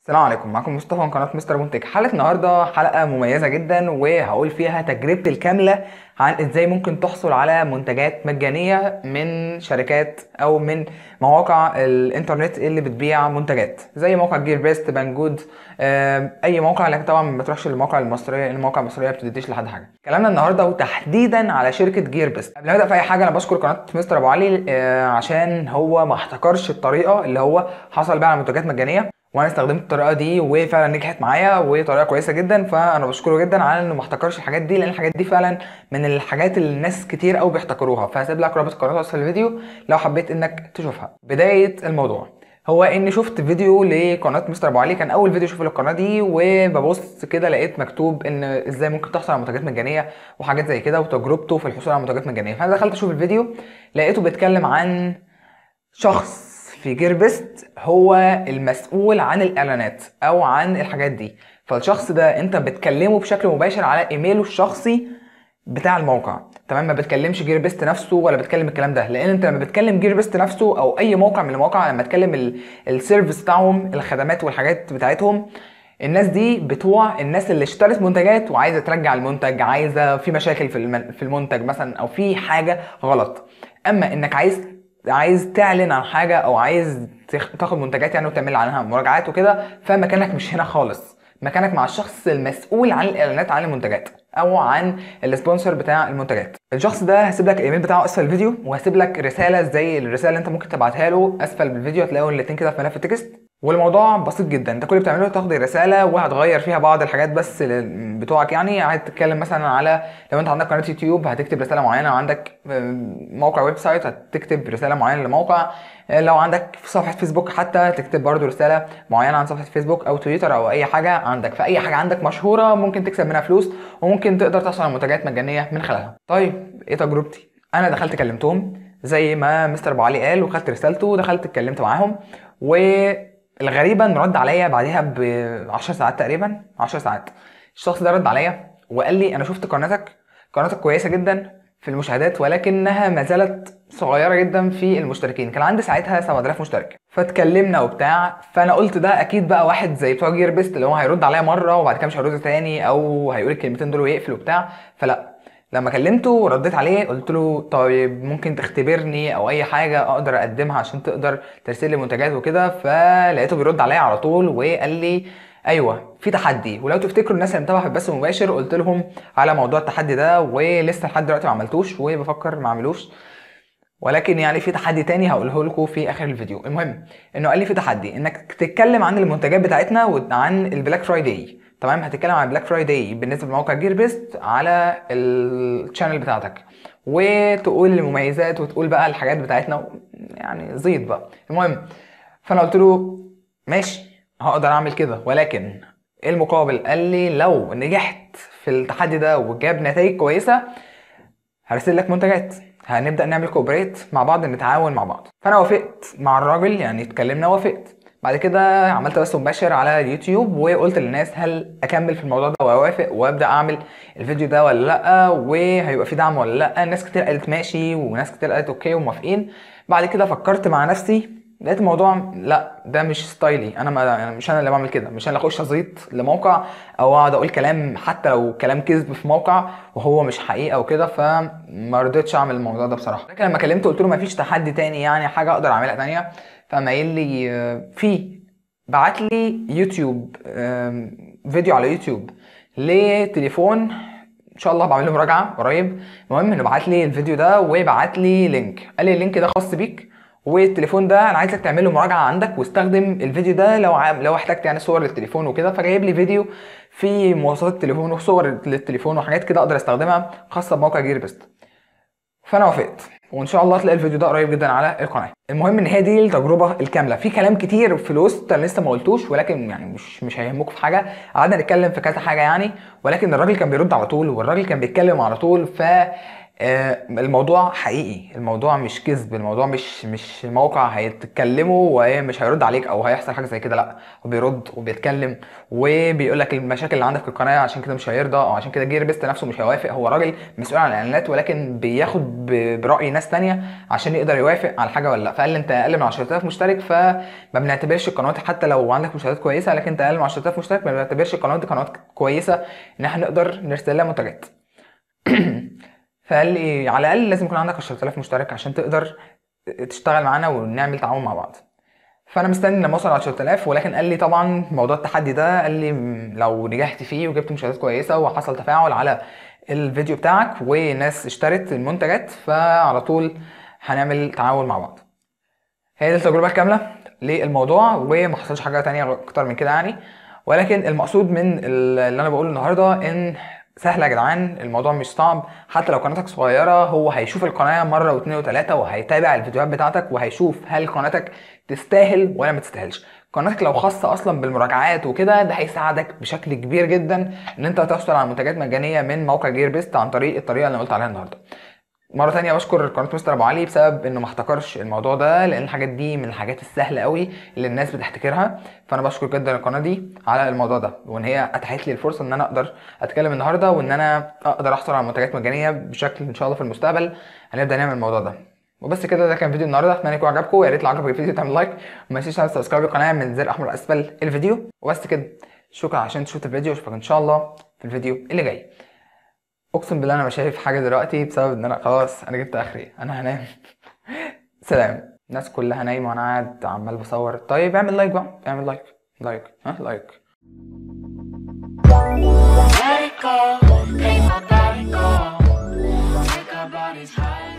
السلام عليكم معكم مصطفى من قناه مستر منتج حلقه النهارده حلقه مميزه جدا وهقول فيها تجربتي الكامله عن ازاي ممكن تحصل على منتجات مجانيه من شركات او من مواقع الانترنت اللي بتبيع منتجات زي موقع جير بيست بانجود آه، اي موقع لكن طبعا ما بتروحش للمواقع المصريه المواقع المصريه ما بتديش لحد حاجه كلامنا النهارده وتحديدا على شركه جير بيست قبل ما ابدا في اي حاجه انا بشكر قناه مستر ابو علي آه، عشان هو ما احتكرش الطريقه اللي هو حصل بيها على منتجات مجانيه وانا استخدمت الطريقه دي وفعلا نجحت معايا وطريقه كويسه جدا فانا بشكره جدا على انه ما احتكرش الحاجات دي لان الحاجات دي فعلا من الحاجات اللي الناس كتير قوي بيحتكروها فهسيب لك رابط القناه اسفل الفيديو لو حبيت انك تشوفها بدايه الموضوع هو اني شفت فيديو لقناه مستر ابو علي كان اول فيديو اشوفه للقناه دي وببص كده لقيت مكتوب ان ازاي ممكن تحصل على منتجات مجانيه وحاجات زي كده وتجربته في الحصول على منتجات مجانيه فانا دخلت اشوف الفيديو لقيته بيتكلم عن شخص في جيربست هو المسؤول عن الاعلانات او عن الحاجات دي فالشخص ده انت بتكلمه بشكل مباشر على ايميله الشخصي بتاع الموقع تمام ما بتكلمش جير بيست نفسه ولا بتكلم الكلام ده لان انت لما بتكلم جير بيست نفسه او اي موقع من المواقع لما تكلم ال- السيرفيس بتاعهم الخدمات والحاجات بتاعتهم الناس دي بتوع الناس اللي اشترت منتجات وعايزه ترجع المنتج عايزه في مشاكل في الم- في المنتج مثلا او في حاجه غلط اما انك عايز عايز تعلن عن حاجه او عايز تخ- تاخد منتجات يعني وتعمل عنها مراجعات وكده فمكانك مش هنا خالص مكانك مع الشخص المسؤول عن الاعلانات عن المنتجات او عن السبونسر بتاع المنتجات الشخص ده هسيب لك الايميل بتاعه اسفل الفيديو وهسيب لك رساله زي الرساله اللي انت ممكن تبعتها له اسفل بالفيديو هتلاقوا الاتنين كده في ملف تكست والموضوع بسيط جدا انت كل اللي بتعمله تاخد الرساله وهتغير فيها بعض الحاجات بس ل- بتوعك يعني هتتكلم مثلا على لو انت عندك قناه يوتيوب هتكتب رساله معينه لو عندك آم، موقع ويب سايت هتكتب رساله معينه لموقع آه، لو عندك في صفحه فيسبوك حتى تكتب برضو رساله معينه عن صفحه فيسبوك او تويتر او اي حاجه عندك فاي حاجه عندك مشهوره ممكن تكسب منها فلوس وممكن تقدر تحصل على منتجات مجانيه من خلالها طيب ايه تجربتي انا دخلت كلمتهم زي ما مستر ابو علي قال وخدت رسالته ودخلت اتكلمت معاهم والغريبه انه رد عليا بعدها ب 10 ساعات تقريبا 10 ساعات الشخص ده رد عليا وقال لي انا شفت قناتك قناتك كويسه جدا في المشاهدات ولكنها ما زالت صغيره جدا في المشتركين كان عندي ساعتها 7000 مشترك فاتكلمنا وبتاع فانا قلت ده اكيد بقى واحد زي بتوع جير بيست اللي هو هيرد عليا مره وبعد كده مش هيرد تاني او هيقول الكلمتين دول ويقفل وبتاع فلا لما كلمته ورديت عليه قلت له طيب ممكن تختبرني او اي حاجه اقدر اقدمها عشان تقدر ترسل لي منتجات وكده فلقيته بيرد عليا على طول وقال لي ايوه في تحدي ولو تفتكروا الناس اللي متابعه في البث المباشر قلت لهم على موضوع التحدي ده ولسه لحد دلوقتي ما عملتوش وبفكر ما اعملوش ولكن يعني في تحدي تاني هقوله لكم في اخر الفيديو المهم انه قال لي في تحدي انك تتكلم عن المنتجات بتاعتنا وعن البلاك فرايداي تمام هتتكلم عن البلاك فرايداي بالنسبه لموقع جير بيست على الشانل بتاعتك وتقول المميزات وتقول بقى الحاجات بتاعتنا يعني زيط بقى المهم فانا قلت له ماشي هقدر اعمل كده ولكن ايه المقابل قال لي لو نجحت في التحدي ده وجاب نتائج كويسه هرسل لك منتجات هنبدا نعمل كوبريت مع بعض نتعاون مع بعض فانا وافقت مع الراجل يعني اتكلمنا وافقت بعد كده عملت بث مباشر على اليوتيوب وقلت للناس هل اكمل في الموضوع ده واوافق وابدا اعمل الفيديو ده ولا لا وهيبقى في دعم ولا لا ناس كتير قالت ماشي وناس كتير قالت اوكي وموافقين بعد كده فكرت مع نفسي لقيت الموضوع لا ده مش ستايلي انا ما يعني مش انا اللي بعمل كده مش انا اللي اخش ازيط لموقع او اقعد اقول كلام حتى لو كلام كذب في موقع وهو مش حقيقه وكده فما رضيتش اعمل الموضوع ده بصراحه لكن لما كلمته قلت له ما فيش تحدي تاني يعني حاجه اقدر اعملها تانيه فقام قايل لي آه، في بعت لي يوتيوب آم، فيديو على يوتيوب لتليفون ان شاء الله بعمل له مراجعه قريب المهم انه بعت لي الفيديو ده وبعت لي لينك قال لي اللينك ده خاص بيك والتليفون ده انا عايزك تعمل له مراجعه عندك واستخدم الفيديو ده لو عام لو احتجت يعني صور للتليفون وكده فجايب لي فيديو في مواصفات التليفون وصور للتليفون وحاجات كده اقدر استخدمها خاصه بموقع جير بيست فانا وافقت وان شاء الله تلاقي الفيديو ده قريب جدا على القناه المهم ان هي دي التجربه الكامله في كلام كتير في الوسط انا لسه ما قلتوش ولكن يعني مش مش هيهمكم في حاجه قعدنا نتكلم في كذا حاجه يعني ولكن الراجل كان بيرد على طول والراجل كان بيتكلم على طول ف آه، الموضوع حقيقي الموضوع مش كذب الموضوع مش مش موقع هيتكلموا ومش هيرد عليك او هيحصل حاجه زي كده لا هو بيرد وبيتكلم وبيقول لك المشاكل اللي عندك في القناه عشان كده مش هيرضى او عشان كده جير بيست نفسه مش هيوافق هو راجل مسؤول عن الاعلانات ولكن بياخد ب- براي ناس تانية عشان يقدر يوافق على حاجه ولا لا فقال لي انت اقل من 10000 مشترك فما بنعتبرش القنوات حتى لو عندك مشاهدات كويسه لكن انت اقل من 10000 مشترك ما بنعتبرش القنوات دي قنوات كويسه ان احنا نقدر نرسل لها منتجات فقال لي على الاقل لازم يكون عندك 10000 مشترك عشان تقدر تشتغل معانا ونعمل تعاون مع بعض فانا مستني لما اوصل 10000 ولكن قال لي طبعا موضوع التحدي ده قال لي م- لو نجحت فيه وجبت مشاهدات كويسه وحصل تفاعل على الفيديو بتاعك وناس اشترت المنتجات فعلى طول هنعمل تعاون مع بعض هي دي التجربه الكامله للموضوع وما حصلش حاجه تانية اكتر من كده يعني ولكن المقصود من ال- اللي انا بقوله النهارده ان سهل يا جدعان الموضوع مش صعب حتى لو قناتك صغيره هو هيشوف القناه مره واثنين وثلاثه وهيتابع الفيديوهات بتاعتك وهيشوف هل قناتك تستاهل ولا ما تستاهلش قناتك لو خاصه اصلا بالمراجعات وكده ده هيساعدك بشكل كبير جدا ان انت تحصل على منتجات مجانيه من موقع جير بيست عن طريق الطريقه اللي انا قلت عليها النهارده مرة تانية بشكر قناة مستر أبو علي بسبب إنه ما احتكرش الموضوع ده لأن الحاجات دي من الحاجات السهلة قوي اللي الناس بتحتكرها فأنا بشكر جدا القناة دي على الموضوع ده وإن هي أتاحت لي الفرصة إن أنا أقدر أتكلم النهاردة وإن أنا أقدر أحصل على منتجات مجانية بشكل إن شاء الله في المستقبل هنبدأ نعمل الموضوع ده وبس كده ده كان فيديو النهارده اتمنى يكون عجبكم يا ريت لو عجبك الفيديو تعمل لايك وما تنسيش تعمل سبسكرايب للقناه من زر احمر اسفل الفيديو وبس كده شكرا عشان شفت الفيديو اشوفك ان شاء الله في الفيديو اللي جاي اقسم بالله انا مش شايف حاجه دلوقتي بسبب ان انا خلاص انا جبت اخري انا هنام سلام الناس كلها نايمه وانا قاعد عمال بصور طيب اعمل لايك بقى اعمل لايك لايك ها لايك Let it go, make my body go. Take our bodies high.